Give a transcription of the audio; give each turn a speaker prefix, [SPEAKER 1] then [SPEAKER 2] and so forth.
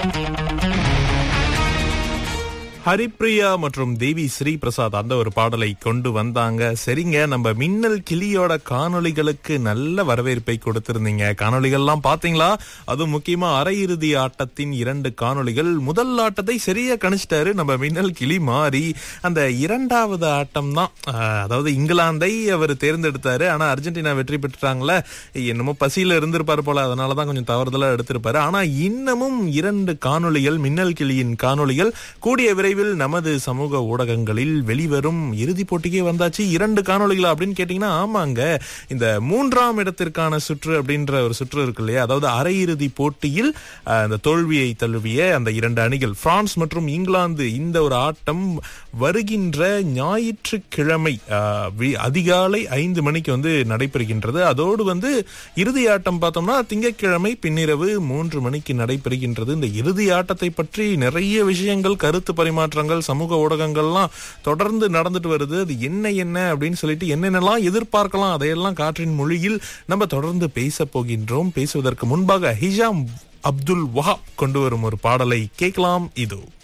[SPEAKER 1] ஹரிப்ரியா மற்றும் தேவி ஸ்ரீ பிரசாத் அந்த ஒரு பாடலை கொண்டு வந்தாங்க சரிங்க நம்ம மின்னல் கிளியோட காணொளிகளுக்கு நல்ல வரவேற்பை கொடுத்திருந்தீங்க காணொளிகள்லாம் பாத்தீங்களா அதுவும் முக்கியமா அரையிறுதி ஆட்டத்தின் இரண்டு காணொளிகள் முதல் ஆட்டத்தை சரியா கணிச்சிட்டாரு நம்ம மின்னல் கிளி மாறி அந்த இரண்டாவது ஆட்டம் தான் அதாவது இங்கிலாந்தை அவர் தேர்ந்தெடுத்தாரு ஆனா அர்ஜென்டினா வெற்றி பெற்றுட்டாங்களே என்னமோ பசியில இருந்திருப்பாரு போல அதனாலதான் கொஞ்சம் தவறுதலா எடுத்திருப்பாரு ஆனா இன்னமும் இரண்டு காணொளிகள் மின்னல் கிளியின் காணொளிகள் கூடிய விரைவில் நமது சமூக ஊடகங்களில் வெளிவரும் இறுதி போட்டிக்கே வந்தாச்சு இரண்டு காணொளிகளா அப்படின்னு கேட்டீங்கன்னா ஆமாங்க இந்த மூன்றாம் இடத்திற்கான சுற்று அப்படின்ற ஒரு சுற்று இருக்கு இல்லையா அதாவது அரையிறுதி போட்டியில் அஹ், இந்த தோல்வியை தழுவிய அந்த இரண்டு அணிகள் பிரான்ஸ் மற்றும் இங்கிலாந்து இந்த ஒரு ஆட்டம் வருகின்ற ஞாயிற்றுக்கிழமை அஹ், வி- அதிகாலை ஐந்து மணிக்கு வந்து நடைபெறுகின்றது அதோடு வந்து இறுதி ஆட்டம் பார்த்தோம்னா திங்கட்கிழமை பின்னிரவு மூன்று மணிக்கு நடைபெறுகின்றது இந்த இறுதி ஆட்டத்தை பற்றி நிறைய விஷயங்கள் கருத்து பரிமாற்றங்கள் சமூக ஊடகங்கள்லாம் தொடர்ந்து நடந்துட்டு வருது அது என்ன என்ன அப்படின்னு சொல்லிட்டு என்னென்னலாம் எதிர்பார்க்கலாம் அதையெல்லாம் காற்றின் மொழியில் நம்ம தொடர்ந்து பேச போகின்றோம் பேசுவதற்கு முன்பாக ஹிஜாம் அப்துல் வஹாப் கொண்டு வரும் ஒரு பாடலை கேட்கலாம் இதோ